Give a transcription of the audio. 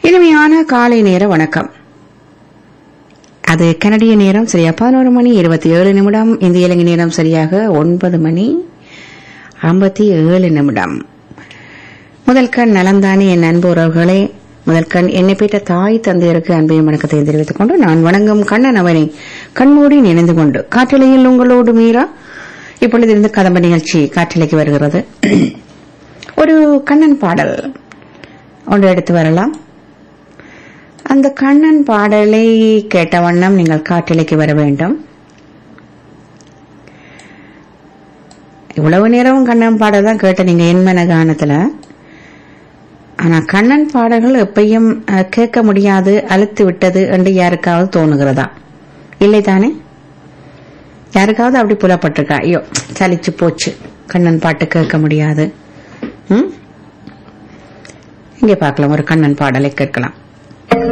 இனிமையான காலை நேர வணக்கம் அது கனடிய நேரம் சரியா பதினோரு மணி இருபத்தி ஏழு நிமிடம் இந்திய இலங்கை நேரம் சரியாக ஒன்பது மணி ஐம்பத்தி ஏழு நிமிடம் முதல் கண் நலந்தானே என் அன்பு உறவுகளே முதல் கண் என்னை பெற்ற தாய் தந்தையருக்கு அன்பையும் வணக்கத்தை தெரிவித்துக் கொண்டு நான் வணங்கும் கண்ணன் அவனை கண்மூடி நினைந்து கொண்டு காற்றலையில் உங்களோடு மீறா இப்பொழுது இருந்து கதம்ப நிகழ்ச்சி காற்றலைக்கு வருகிறது ஒரு கண்ணன் பாடல் ஒன்று எடுத்து வரலாம் அந்த கண்ணன் பாடலை கேட்ட வண்ணம் நீங்கள் காற்றலைக்கு வர வேண்டும் இவ்வளவு நேரமும் கண்ணன் பாடல் தான் கேட்ட நீங்க என்மன கானத்துல ஆனா கண்ணன் பாடல்கள் எப்பயும் அஹ், கேட்க முடியாது அழுத்து விட்டது என்று யாருக்காவது தோணுகிறதா இல்லை தானே யாருக்காவது அப்படி புலப்பட்டிருக்கா ஐயோ சலிச்சு போச்சு கண்ணன் பாட்டு கேட்க முடியாது ம்? இங்கே பார்க்கலாம் ஒரு கண்ணன் பாடலை கேட்கலாம்